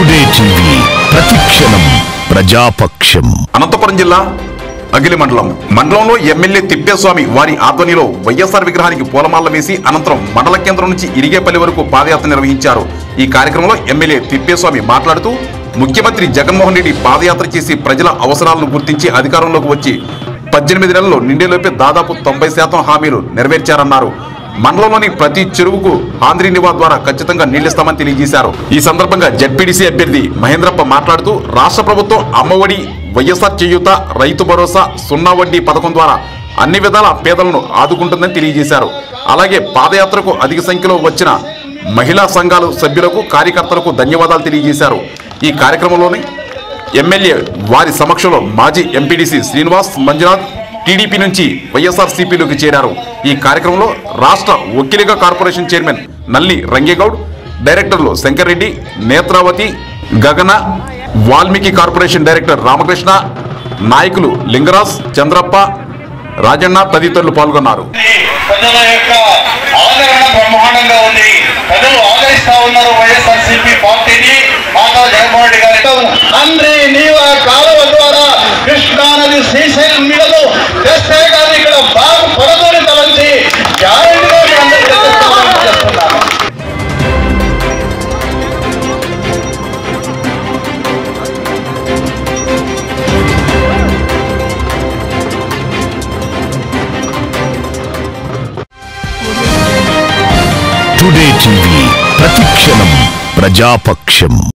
today TV ప్రతిక్షణం ప్రజాపక్షం అనంతపురం జిల్లా అగిలి మండలం మండలంలో ఎమ్మెల్యే తిప్పేస్వామి వారి ఆధ్వర్యంలో వైఎస్ఆర్ విగ్రహానికి పూలమాల వేసి అనంతరం మండల కేంద్రం నుంచి ఇరిగేపల్లి వరకు పాదయాత్ర నిర్వహించారు ఈ కార్యక్రమంలో ఎమ్మెల్యే తిప్పేస్వామి మాట్లాడుతూ ముఖ్యమంత్రి జగన్మోహన్ రెడ్డి పాదయాత్ర చేసి ప్రజల అవసరాలను గుర్తించి అధికారంలోకి వచ్చి పద్దెనిమిది నెలల్లో నిండేలోపే దాదాపు తొంభై శాతం హామీలు నెరవేర్చారన్నారు మండలంలోని ప్రతి చెరువుకు ఆంధ్రీ నివా ద్వారా ఖచ్చితంగా నీళ్లిస్తామని తెలియజేశారు ఈ సందర్భంగా జడ్పీడీసీ అభ్యర్థి మహేంద్రప్ప మాట్లాడుతూ రాష్ట్ర ప్రభుత్వం అమ్మఒడి వైఎస్ఆర్ చేయూత రైతు భరోసా సున్నా వడ్డీ పథకం ద్వారా అన్ని విధాల పేదలను ఆదుకుంటుందని తెలియజేశారు అలాగే పాదయాత్రకు అధిక సంఖ్యలో వచ్చిన మహిళా సంఘాలు సభ్యులకు కార్యకర్తలకు ధన్యవాదాలు తెలియజేశారు ఈ కార్యక్రమంలోని ఎమ్మెల్యే వారి సమక్షంలో మాజీ ఎంపీడీసీ శ్రీనివాస్ మంజునాథ్ టీడీపీ నుంచి వైఎస్ఆర్ సిపిలోకి చేరారు ఈ కార్యక్రమంలో రాష్ట్ర వకీలిక కార్పొరేషన్ చైర్మన్ నల్లి రంగేగౌడ్ డైరెక్టర్లు శంకర్ రెడ్డి నేత్రావతి గగన వాల్మీకి కార్పొరేషన్ డైరెక్టర్ రామకృష్ణ నాయకులు లింగరాజ్ చంద్రప్ప రాజన్న తదితరులు పాల్గొన్నారు ప్రజల యొక్క ఆదరణ బ్రహ్మాండంగా ఉంది ప్రజలు ఆదరిస్తా ఉన్నారు వైఎస్ఆర్సీపీ పార్టీని మాతా జగన్మోహన్ రెడ్డి గారి తండ్రి నీవ కాలువ ద్వారా కృష్ణా నది శ్రీశైలం మీదలు తెస్తే కానీ ఇక్కడ బాగు పడదని తలంచి గ్యారెంటీగా మీ అందరికీ తెచ్చిస్తామని చెప్తున్నాను టుడే టీవీ ప్రతిక్షణం ప్రజాపక్షం